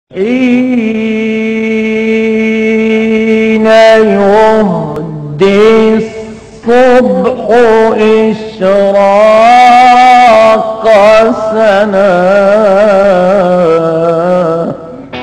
حين يهدي الصبح إشراق سنا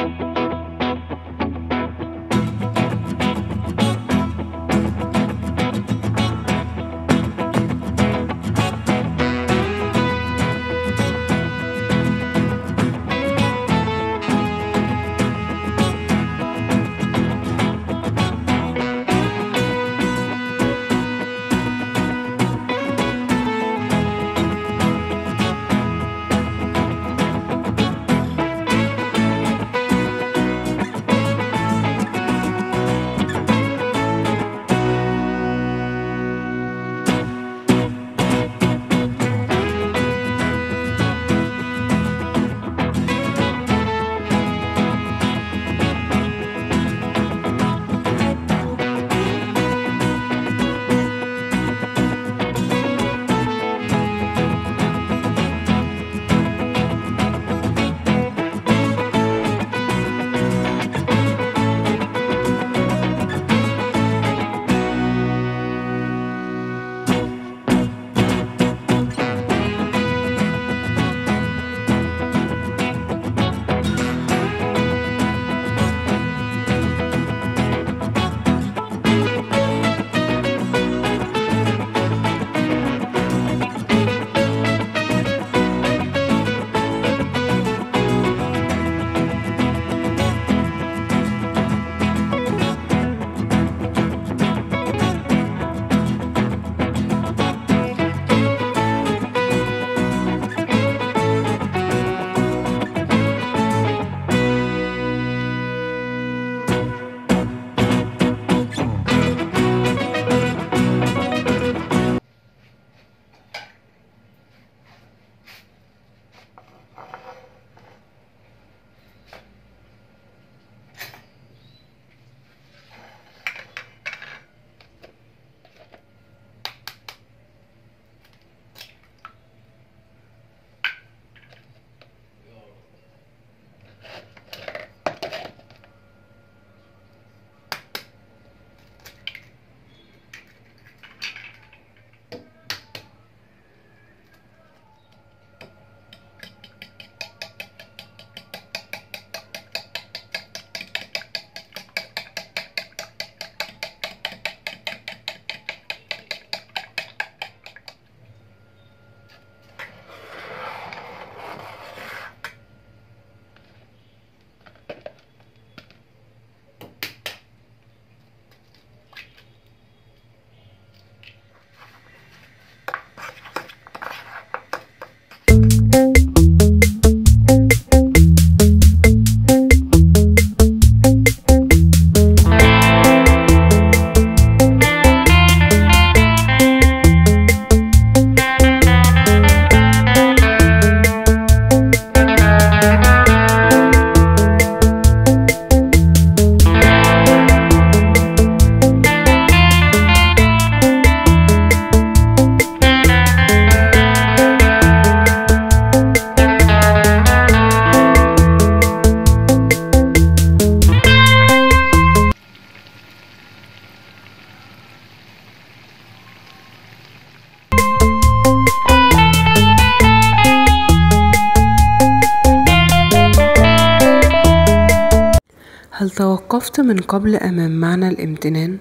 هل توقفت من قبل أمام معنى الامتنان؟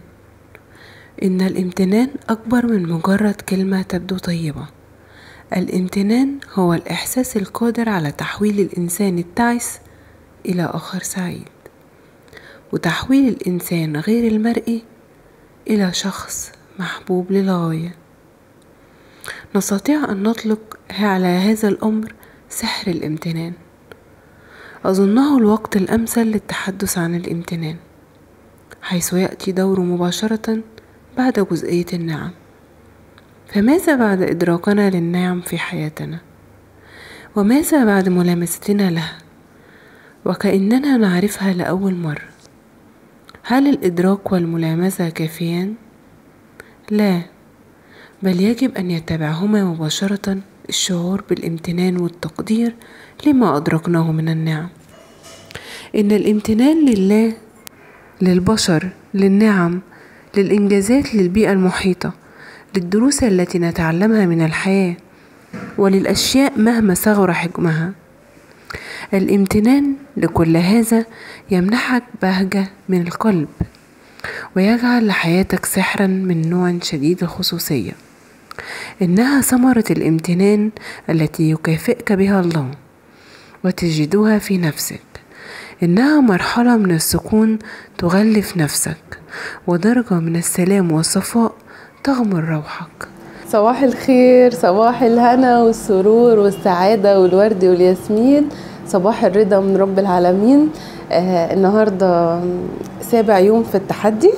إن الامتنان أكبر من مجرد كلمة تبدو طيبة الامتنان هو الإحساس القادر على تحويل الإنسان التعس إلى آخر سعيد وتحويل الإنسان غير المرئي إلى شخص محبوب للغاية نستطيع أن نطلق على هذا الأمر سحر الامتنان أظنه الوقت الأمثل للتحدث عن الامتنان حيث يأتي دوره مباشرة بعد جزئية النعم فماذا بعد إدراكنا للنعم في حياتنا وماذا بعد ملامستنا لها وكأننا نعرفها لأول مرة هل الإدراك والملامسة كافيان؟ لا بل يجب أن يتبعهما مباشرة الشعور بالامتنان والتقدير لما أدركناه من النعم إن الامتنان لله للبشر للنعم للإنجازات للبيئة المحيطة للدروس التي نتعلمها من الحياة وللأشياء مهما صغر حجمها الامتنان لكل هذا يمنحك بهجة من القلب ويجعل لحياتك سحرا من نوع شديد الخصوصية إنها ثمرة الامتنان التي يكافئك بها الله وتجدها في نفسك إنها مرحلة من السكون تغلف نفسك ودرجة من السلام والصفاء تغمر روحك صباح الخير صباح الهنا والسرور والسعادة والورد والياسمين صباح الرضا من رب العالمين آه النهاردة سابع يوم في التحدي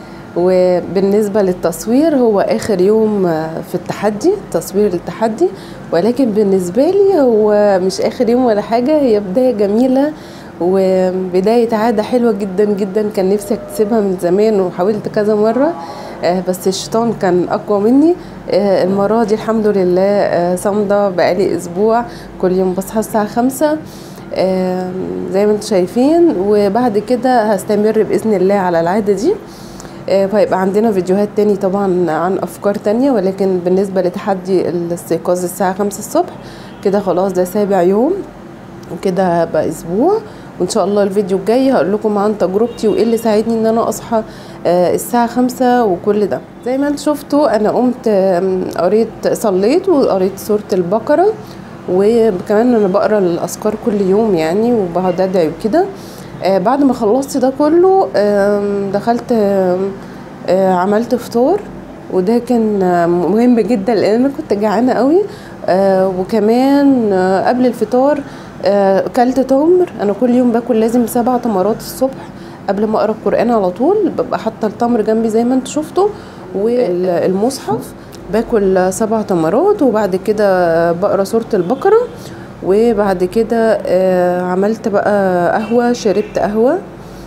وبالنسبة للتصوير هو آخر يوم آه، في التحدي تصوير التحدي ولكن بالنسبة لي هو مش آخر يوم ولا حاجة هي بداية جميلة وبداية عادة حلوة جدا جدا كان نفسي اكتسبها من زمان وحاولت كذا مرة آه، بس الشيطان كان أقوى مني آه، المرة دي الحمد لله آه، صامدة بقالي أسبوع كل يوم بصحى الساعة خمسة آه، زي ما انتم شايفين وبعد كده هستمر بإذن الله على العادة دي آه، وهيبقى عندنا فيديوهات تاني طبعا عن أفكار تانية ولكن بالنسبة لتحدي الاستيقاظ الساعة خمسة الصبح كده خلاص ده سابع يوم وكده هبقى اسبوع وان شاء الله الفيديو الجاي هقول لكم عن تجربتي وايه اللي ساعدني ان انا اصحى آه، الساعة خمسة وكل ده زي ما انتم شفتوا انا قمت آم، قريت صليت وقريت سورة البقرة وكمان انا بقرا الاذكار كل يوم يعني وبقعد ادعي وكده آه، بعد ما خلصت ده كله آم، دخلت آم، آه، عملت فطار وده كان آه، مهم جدا لان انا كنت جعانه قوي آه، وكمان آه، قبل الفطار آه، اكلت تمر انا كل يوم باكل لازم سبع تمرات الصبح قبل ما اقرا القران على طول ببقى حاطه التمر جنبي زي ما انتم شفتوا والمصحف باكل سبع تمرات وبعد كده بقرا سوره البقره وبعد كده آه، عملت بقى قهوه شربت قهوه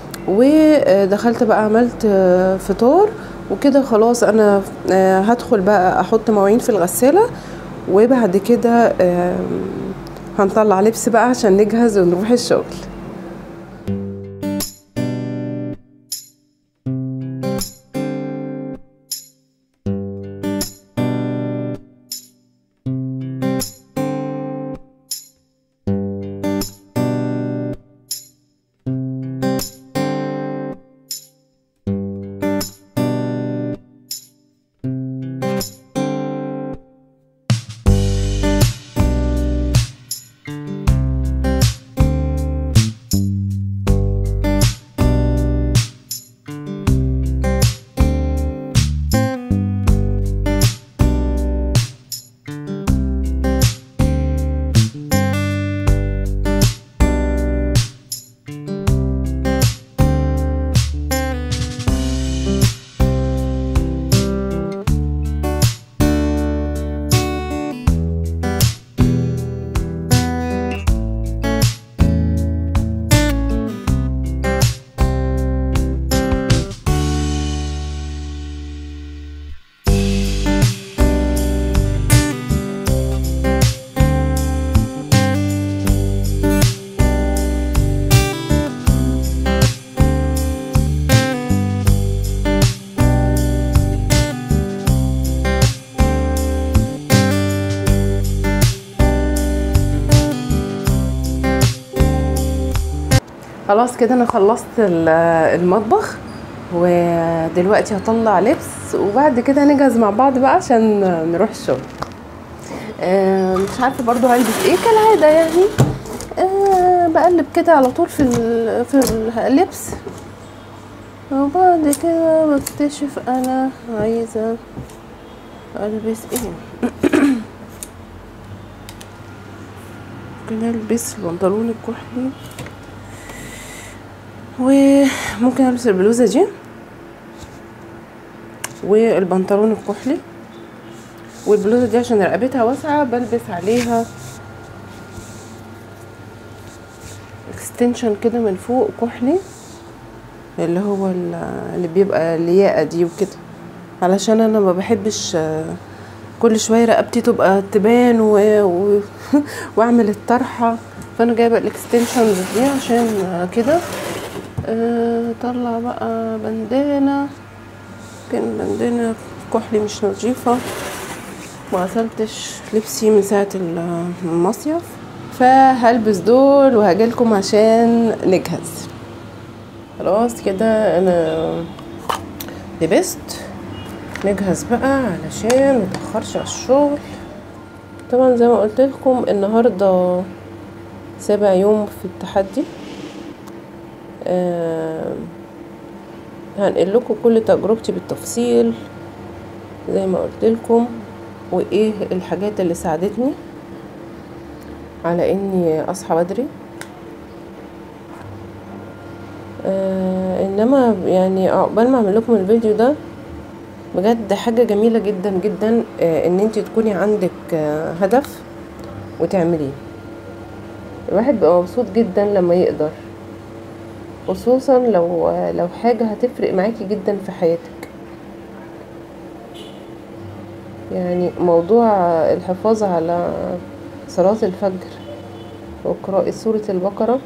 ودخلت بقى عملت آه، فطار وكده خلاص انا آه، هدخل بقى احط مواعين في الغساله وبعد كده آم، هنطلع لبس بقى عشان نجهز ونروح الشغل خلاص كده انا خلصت ال- المطبخ ودلوقتي هطلع لبس وبعد كده هنجهز مع بعض بقى عشان نروح الشغل آه، مش عارفه برضو هلبس ايه كالعاده يعني آه، بقلب كده على طول في ال- في اللبس وبعد كده بكتشف انا عايزه البس ايه ممكن البس البنطلون الكحلي وممكن البس البلوزه دي والبنطلون الكحلي والبلوزه دي عشان رقبتها واسعه بلبس عليها اكستنشن كده من فوق كحلي اللي هو ال- اللي بيبقى الياقه دي وكده علشان انا ما بحبش آه، كل شويه رقبتي تبقى تبان و... و... واعمل الطرحه فانا جايبه الاكستنشنز دي عشان آه، كده آه، طلع بقى بندانه كان بندانه كحلي مش نظيفه ما غسلتش لبسي من ساعه ال- المصيف فهلبس دول وهجيلكم عشان نجهز خلاص كده انا لبست نجهز بقى علشان متأخرش على الشغل طبعا زي ما قلت لكم النهارده سابع يوم في التحدي آه هنقل لكم كل تجربتي بالتفصيل زي ما قلت لكم وايه الحاجات اللي ساعدتني على اني اصحى بدري آه انما يعني عقبال ما اعمل لكم الفيديو ده بجد حاجة جميلة جدا جدا آه ان انت تكوني عندك آه هدف وتعمليه الواحد بيبقى مبسوط جدا لما يقدر خصوصا لو لو حاجة هتفرق معاكي جدا في حياتك يعني موضوع الحفاظ على صلاة الفجر وقراءة سورة البقرة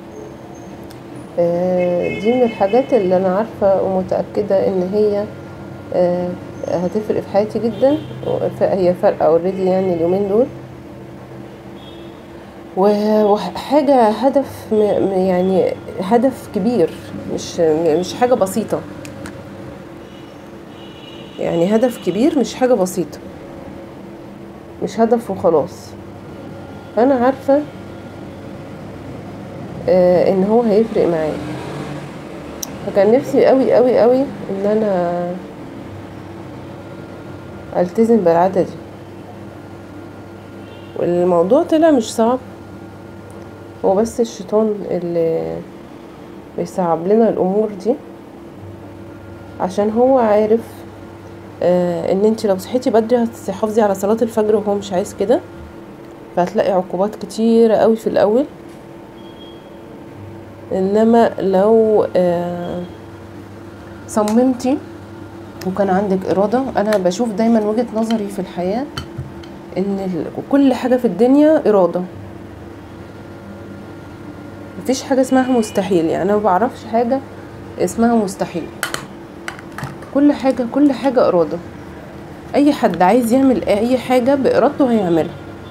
آه، دي من الحاجات اللي أنا عارفة ومتأكدة إن هي آه، هتفرق في حياتي جدا ف- هي فارقة اوريدي يعني اليومين دول و- وحاجة هدف م- م- يعني هدف كبير مش مش حاجة بسيطة يعني هدف كبير مش حاجة بسيطة مش هدف وخلاص فأنا عارفة آه، ان هو هيفرق معايا فكان نفسي قوي قوي قوي ان انا التزم بالعادة دي والموضوع طلع مش صعب هو بس الشيطان اللي بيصعب لنا الامور دي عشان هو عارف آه ان انت لو صحيتي بدري هتحافظي على صلاة الفجر وهو مش عايز كده فهتلاقي عقوبات كتيرة قوي في الاول انما لو آه صممتي وكان عندك إرادة أنا بشوف دايما وجهة نظري في الحياة إن ال- كل حاجة في الدنيا إرادة مفيش حاجة اسمها مستحيل يعني أنا مبعرفش حاجة اسمها مستحيل كل حاجة كل حاجة إرادة أي حد عايز يعمل أي حاجة بإرادته هيعملها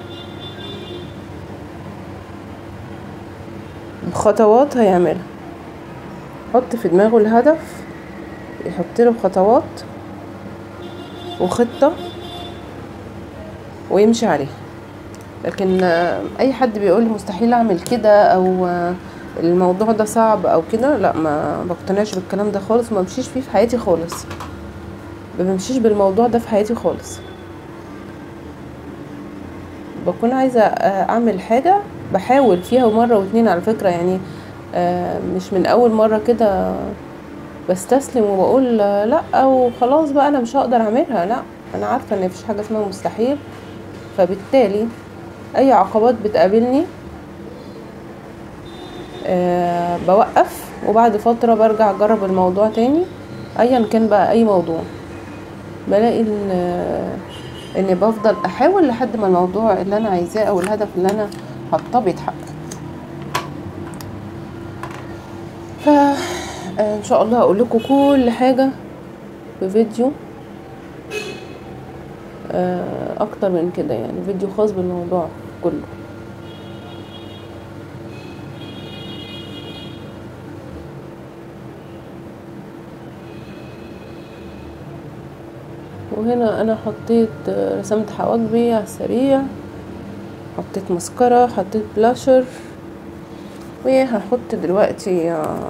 بخطوات هيعملها حط في دماغه الهدف يحط له خطوات وخطة ويمشي عليها لكن آه، اي حد بيقول لي مستحيل اعمل كده او آه، الموضوع ده صعب او كده لا ما بقتنعش بالكلام ده خالص وما بمشيش فيه في حياتي خالص ما بمشيش بالموضوع ده في حياتي خالص بكون عايزة آه، اعمل حاجة بحاول فيها مرة واتنين على فكرة يعني آه، مش من اول مرة كده بستسلم وبقول آه، لا وخلاص بقى انا مش هقدر اعملها لا انا عارفة ان مفيش حاجة اسمها مستحيل فبالتالي اي عقبات بتقابلني أه بوقف وبعد فترة برجع اجرب الموضوع تاني ايا كان بقى اي موضوع بلاقي ان آه، اني بفضل احاول لحد ما الموضوع اللي انا عايزاه او الهدف اللي انا حاطاه بيتحقق ف آه، ان شاء الله اقول لكم كل حاجة في فيديو آه، اكتر من كده يعني فيديو خاص بالموضوع كله وهنا انا حطيت آه، رسمت حواجبي على السريع حطيت مسكرة حطيت بلاشر وهحط دلوقتي آه،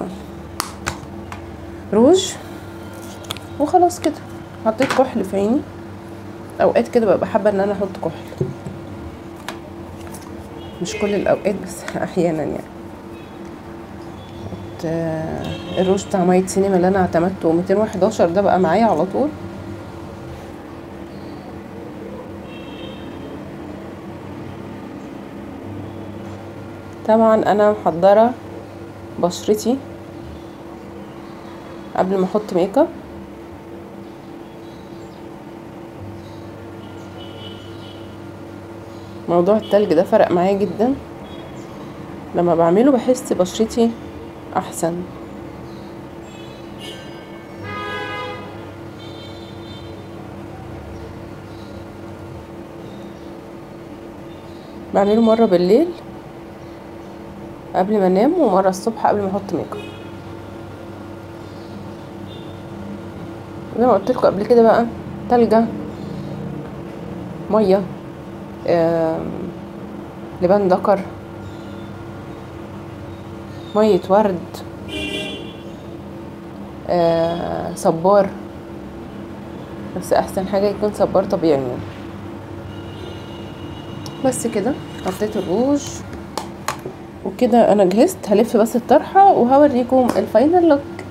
روج وخلاص كده حطيت كحل في عيني اوقات كده ببقى حابه ان انا احط كحل مش كل الاوقات بس احيانا يعني حط آه، الروج بتاع مايت سينما اللي انا اعتمدته 211 ده بقى معايا على طول طبعا انا محضره بشرتي قبل ما احط ميك اب موضوع التلج ده فرق معايا جدا لما بعمله بحس بشرتي احسن بعمله مرة بالليل قبل ما انام ومرة الصبح قبل ما احط ميك اب زي ما قلت لكم قبل كده بقى تلجة مية آم، لبان ذكر مية ورد آه، صبار بس احسن حاجة يكون صبار طبيعي يعني بس كده حطيت الروج وكده انا جهزت هلف بس الطرحة وهوريكم الفاينل لوك